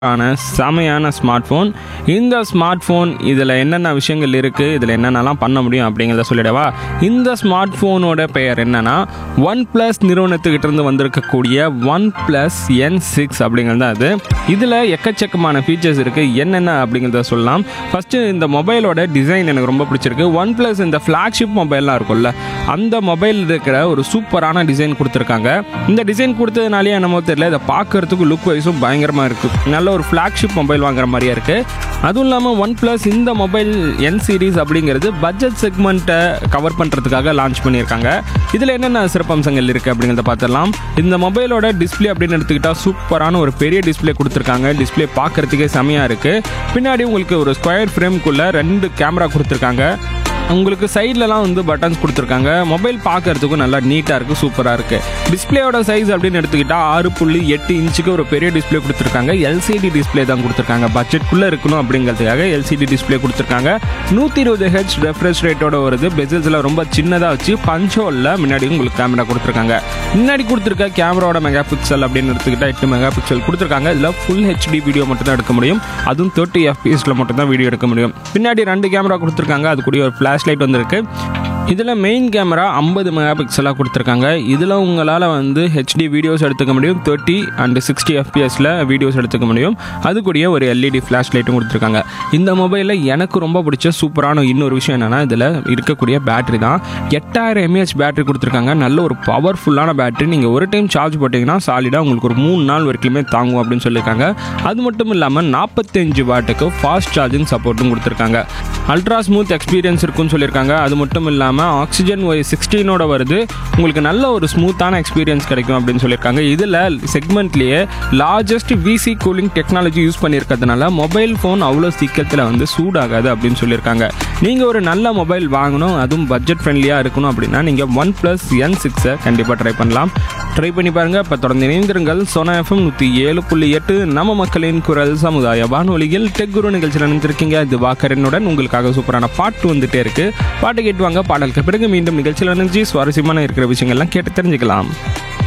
ஆன செமையான smart phone இந்த ஸ்மார்ட் ஃபோன் இதில் என்னென்ன விஷயங்கள் இருக்குது இதில் என்னென்னலாம் பண்ண முடியும் அப்படிங்கிறத சொல்லிடவா இந்த ஸ்மார்ட் ஃபோனோட பெயர் என்னன்னா ஒன் ப்ளஸ் நிறுவனத்துக்கிட்ட இருந்து வந்திருக்கக்கூடிய ஒன் ப்ளஸ் என் சிக்ஸ் அப்படிங்கிறது தான் அது இதில் எக்கச்சக்கமான ஃபீச்சர்ஸ் இருக்குது என்னென்ன அப்படிங்கிறத சொல்லலாம் ஃபஸ்ட்டு இந்த மொபைலோட டிசைன் எனக்கு ரொம்ப பிடிச்சிருக்கு ஒன் ப்ளஸ் இந்த ஃப்ளாக்ஷிப் மொபைல்லாம் இருக்கும்ல அந்த மொபைல் இருக்கிற ஒரு சூப்பரான டிசைன் கொடுத்துருக்காங்க இந்த டிசைன் கொடுத்ததுனாலே என்னமோ தெரியல இதை பார்க்கறதுக்கு லுக் வைஸும் பயங்கரமாக இருக்குது நல்ல ஒரு ஃப்ளாக்ஷிப் மொபைல் வாங்குற மாதிரியே இருக்குது அதுவும் இல்லாமல் ஒன் ப்ளஸ் இந்த மொபைல் என் சீரிஸ் அப்படிங்கிறது பட்ஜெட் செக்மெண்ட்டை கவர் பண்ணுறதுக்காக லான்ச் பண்ணியிருக்காங்க இதில் என்னென்ன சிறப்பம்சங்கள் இருக்குது அப்படிங்கிறத பார்த்துடலாம் இந்த மொபைலோட டிஸ்ப்ளே அப்படின்னு எடுத்துக்கிட்டால் சூப்பரான ஒரு பெரிய டிஸ்ப்ளே கொடுத்துருக்காங்க டிஸ்ப்ளே பார்க்கறதுக்கே செமையாக இருக்குது பின்னாடி உங்களுக்கு ஒரு ஸ்கொயர் ஃப்ரேம்குள்ளே ரெண்டு கேமரா கொடுத்துருக்காங்க உங்களுக்கு சைட்லலாம் வந்து பட்டன்ஸ் கொடுத்துருக்காங்க மொபைல் பார்க்கறதுக்கும் நல்லா நீட்டாக இருக்குது சூப்பராக இருக்குது டிஸ்பிளேயோட சைஸ் அப்படின்னு எடுத்துக்கிட்டால் ஆறு புள்ளி எட்டு இன்ச்சுக்கு ஒரு பெரிய டிஸ்பிளே கொடுத்துருக்காங்க எல்சிடி டிஸ்பிளே தான் கொடுத்துருக்காங்க பட்ஜெட்குள்ளே இருக்கணும் அப்படிங்கிறதுக்காக எல்சிடி டிஸ்பிளே கொடுத்துருக்காங்க நூற்றி இருபது ஹெச் ரெஃப்ரெஷ் ரேட்டோட வருது பெசல்ஸில் ரொம்ப சின்னதாக வச்சு பஞ்சோலில் முன்னாடி உங்களுக்கு கேமரா கொடுத்துருக்காங்க முன்னாடி கொடுத்துருக்க கேமராவோட மெகா பிக்சல் அப்படின்னு எடுத்துக்கிட்டால் எட்டு மெகா பிக்சல் கொடுத்துருக்காங்க இதில் ஃபுல் ஹெச்டி வீடியோ மட்டும் தான் எடுக்க முடியும் அதுவும் தேர்ட்டி எஃபிஎஸில் மட்டும் தான் வீடியோ எடுக்க முடியும் பின்னாடி ரெண்டு கேமரா கொடுத்துருக்காங்க அது கூட ஒரு ஃப்ளாஷ் லைட் வந்திருக்கு இதில் மெயின் கேமரா ஐம்பது மெகா பிக்சலாக கொடுத்துருக்காங்க இதில் உங்களால் வந்து ஹெச்டி வீடியோஸ் எடுத்துக்க முடியும் தேர்ட்டி அண்ட் சிக்ஸ்டி எஃபிஎஸில் வீடியோஸ் எடுத்துக்க முடியும் அது கூடயே ஒரு எல்இடி ஃப்ளாஷ் லைட்டும் கொடுத்துருக்காங்க இந்த மொபைலில் எனக்கு ரொம்ப பிடிச்ச சூப்பரான இன்னொரு விஷயம் என்னென்னா இதில் இருக்கக்கூடிய பேட்டரி தான் எட்டாயிரம் எம்ஏஹெச் பேட்டரி கொடுத்துருக்காங்க நல்ல ஒரு பவர்ஃபுல்லான பேட்டரி நீங்கள் ஒரு டைம் சார்ஜ் போட்டிங்கன்னா சாலிடாக உங்களுக்கு ஒரு மூணு நாள் வரைக்குமே தாங்கும் அப்படின்னு சொல்லியிருக்காங்க அது மட்டும் இல்லாமல் நாற்பத்தஞ்சு வாட்டுக்கு ஃபாஸ்ட் சார்ஜிங் சப்போர்ட்டும் கொடுத்துருக்காங்க அல்ட்ரா ஸ்மூத் எக்ஸ்பீரியன்ஸ் இருக்குன்னு சொல்லியிருக்காங்க அது மட்டும் இல்லாமல் ஆக்சிஜன் ஒய் சிக்ஸ்டீனோட வருது உங்களுக்கு நல்ல ஒரு ஸ்மூத்தான எக்ஸ்பீரியன்ஸ் கிடைக்கும் அப்படின்னு சொல்லியிருக்காங்க இதில் செக்மெண்ட்லேயே largest VC cooling technology use பண்ணியிருக்கிறதுனால மொபைல் ஃபோன் அவ்வளோ சீக்கிரத்தில் வந்து சூடாகாது அப்படின்னு சொல்லியிருக்காங்க நீங்கள் ஒரு நல்ல மொபைல் வாங்கணும் அதுவும் பட்ஜெட் ஃப்ரெண்ட்லியாக இருக்கணும் அப்படின்னா நீங்கள் ஒன் ப்ளஸ் என் சிக்ஸை கண்டிப்பாக ட்ரை பண்ணலாம் ட்ரை பண்ணி பாருங்கள் இப்போ தொடர்ந்து இணைந்திருங்கள் சோனா எஃப்எம் நூற்றி ஏழு புள்ளி எட்டு நம்ம மக்களின் குரல் சமுதாய வானொலியில் டெக் குரு நிகழ்ச்சியில் நினைத்திருக்கீங்க இது வாக்கரனுடன் உங்களுக்காக சூப்பரான பாட்டு வந்துட்டே இருக்கு பாட்டு கேட்டு வாங்க பாடலுக்கு பிறகு மீண்டும் நிகழ்ச்சியில் நினைச்சு சுவாரஸ்யமான இருக்கிற விஷயங்கள்லாம் கேட்டு தெரிஞ்சுக்கலாம்